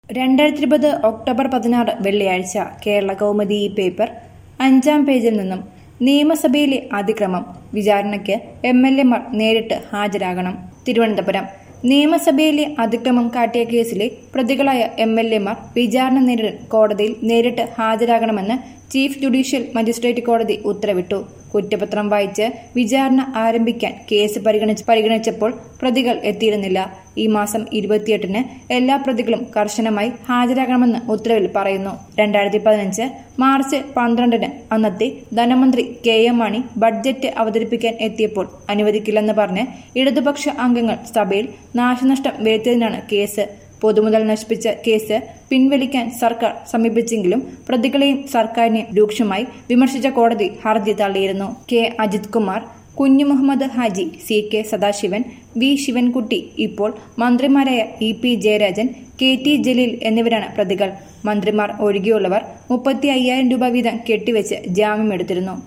രണ്ടായിരത്തി ഇരുപത് ഒക്ടോബർ പതിനാറ് വെള്ളിയാഴ്ച കേരള കൗമുദി ഈ പേപ്പർ അഞ്ചാം പേജിൽ നിന്നും നിയമസഭയിലെ അതിക്രമം വിചാരണയ്ക്ക് എം എൽ എമാർ നേരിട്ട് ഹാജരാകണം തിരുവനന്തപുരം നിയമസഭയിലെ അതിക്രമം കാട്ടിയ കേസിലെ പ്രതികളായ എം എൽ എമാർ വിചാരണ നേരിടാൻ കോടതിയിൽ നേരിട്ട് ഹാജരാകണമെന്ന് ചീഫ് ജുഡീഷ്യൽ മജിസ്ട്രേറ്റ് കോടതി ഉത്തരവിട്ടു കുറ്റപത്രം വായിച്ച് വിചാരണ ആരംഭിക്കാൻ കേസ് പരിഗണിച്ച് പരിഗണിച്ചപ്പോൾ പ്രതികൾ എത്തിയിരുന്നില്ല ഈ മാസം ഇരുപത്തിയെട്ടിന് എല്ലാ പ്രതികളും കർശനമായി ഹാജരാകണമെന്ന് ഉത്തരവിൽ പറയുന്നു രണ്ടായിരത്തി പതിനഞ്ച് മാർച്ച് പന്ത്രണ്ടിന് അന്നത്തെ ധനമന്ത്രി കെ എം മാണി ബഡ്ജറ്റ് അവതരിപ്പിക്കാൻ എത്തിയപ്പോൾ അനുവദിക്കില്ലെന്ന് പറഞ്ഞ് ഇടതുപക്ഷ അംഗങ്ങൾ സഭയിൽ നാശനഷ്ടം വരുത്തിയതിനാണ് കേസ് പൊതുമുതൽ നശിപ്പിച്ച കേസ് പിൻവലിക്കാൻ സർക്കാർ സമീപിച്ചെങ്കിലും പ്രതികളെയും സർക്കാരിനെയും രൂക്ഷമായി വിമർശിച്ച കോടതി ഹർജി തള്ളിയിരുന്നു K Ajith Kumar Kunju Muhammad Haji C K Sadasivan V Sivankutty ഇപ്പോൾ മന്ത്രിമാരായ E P Jayarajan K T Jaleel എന്നിവരാണ് പ്രതികൾ മന്ത്രിമാർ ഒഴികെയുള്ളവർ മുപ്പത്തി അയ്യായിരം രൂപ വീതം കെട്ടിവെച്ച് ജാമ്യമെടുത്തിരുന്നു